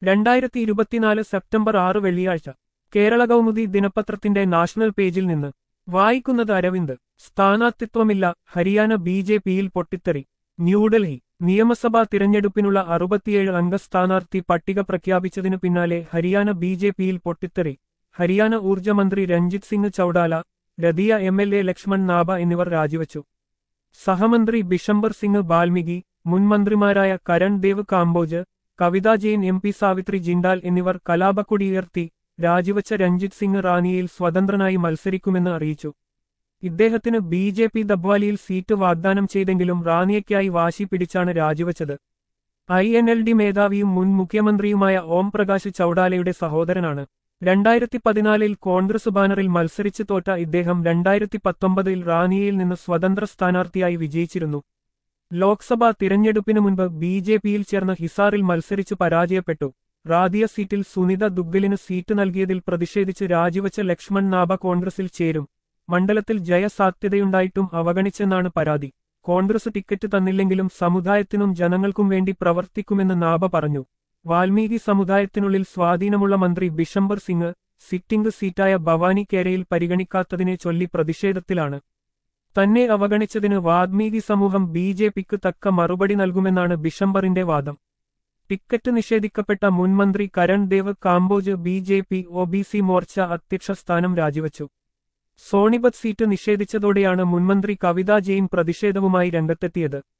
രണ്ടായിരത്തി ഇരുപത്തിനാല് സെപ്റ്റംബർ ആറ് വെള്ളിയാഴ്ച കേരള കൗമുദി ദിനപത്രത്തിന്റെ നാഷണൽ പേജിൽ നിന്ന് വായിക്കുന്നത് അരവിന്ദ് സ്ഥാനാർത്ഥിത്വമില്ല ഹരിയാന ബി ജെ പിയിൽ പൊട്ടിത്തെറി ന്യൂഡൽഹി നിയമസഭാ തിരഞ്ഞെടുപ്പിനുള്ള അറുപത്തിയേഴ് അംഗ സ്ഥാനാർത്ഥി പട്ടിക പ്രഖ്യാപിച്ചതിനു പിന്നാലെ ഹരിയാന ബി ജെ പിയിൽ പൊട്ടിത്തെറി ഹരിയാന ഊർജ്ജമന്ത്രി Ranjit Singh Chautala Ratia M L A Lakshman Napa എന്നിവർ രാജിവച്ചു സഹമന്ത്രി ബിഷംബർ സിംഗ് ബാൽമികി മുൻ മന്ത്രിമാരായ കരൺ ദേവ് കാംബോജ് കവിത ജെയിൻ എം പി സാവിത്രി ജിൻഡാൽ എന്നിവർ കലാപക്കൊടിയുയർത്തി രാജിവച്ച രഞ്ജിത് സിംഗ് റാന്നിയിൽ സ്വതന്ത്രനായി മത്സരിക്കുമെന്ന് അറിയിച്ചു ഇദ്ദേഹത്തിന് ബി ജെ പി ദബ്വാലിയിൽ സീറ്റ് വാഗ്ദാനം ചെയ്തെങ്കിലും റാന്നിയയ്ക്കായി വാശി പിടിച്ചാണ് രാജിവച്ചത് ഐ എൻ എൽ ഡി മേധാവിയും മുൻ മുഖ്യമന്ത്രിയുമായ ഓം പ്രകാശ് ചൌഡാലയുടെ സഹോദരനാണ് രണ്ടായിരത്തി പതിനാലിൽ കോൺഗ്രസ് ബാനറിൽ മത്സരിച്ച് തോറ്റ ഇദ്ദേഹം രണ്ടായിരത്തി പത്തൊമ്പതിൽ റാന്നിയിൽ നിന്ന് സ്വതന്ത്ര സ്ഥാനാർത്ഥിയായി വിജയിച്ചിരുന്നു ലോക്സഭാ തിരഞ്ഞെടുപ്പിനു മുൻപ് ബി ജെ പിയിൽ ചേർന്ന ഹിസാറിൽ മത്സരിച്ച് പരാജയപ്പെട്ടു റാദിയ സീറ്റിൽ സുനിത ദുഗ്ഗലിന് സീറ്റ് നൽകിയതിൽ പ്രതിഷേധിച്ച് രാജിവച്ച ലക്ഷ്മൺ നാബ കോൺഗ്രസിൽ ചേരും മണ്ഡലത്തിൽ ജയസാധ്യതയുണ്ടായിട്ടും അവഗണിച്ചെന്നാണ് പരാതി കോൺഗ്രസ് ടിക്കറ്റ് തന്നില്ലെങ്കിലും സമുദായത്തിനും ജനങ്ങൾക്കും വേണ്ടി പ്രവർത്തിക്കുമെന്ന് നാബ പറഞ്ഞു വാൽമീകി സമുദായത്തിനുള്ളിൽ സ്വാധീനമുള്ള മന്ത്രി ബിഷംബർ സിംഗ് സിറ്റിംഗ് സീറ്റായ ഭവാനി കേരയിൽ പരിഗണിക്കാത്തതിനെ ചൊല്ലി പ്രതിഷേധത്തിലാണ് തന്നെ അവഗണിച്ചതിന് വാൽമീകി സമൂഹം ബി ജെ പിക്ക് തക്ക മറുപടി നൽകുമെന്നാണ് ബിഷംബറിന്റെ വാദം ടിക്കറ്റ് നിഷേധിക്കപ്പെട്ട മുൻമന്ത്രി Karan Dev Kamboj B J P O B C Morcha അധ്യക്ഷ സ്ഥാനം രാജിവച്ചു സോണിപത് സീറ്റ് നിഷേധിച്ചതോടെയാണ് മുൻമന്ത്രി കവിത ജെയിൻ പ്രതിഷേധവുമായി രംഗത്തെത്തിയത്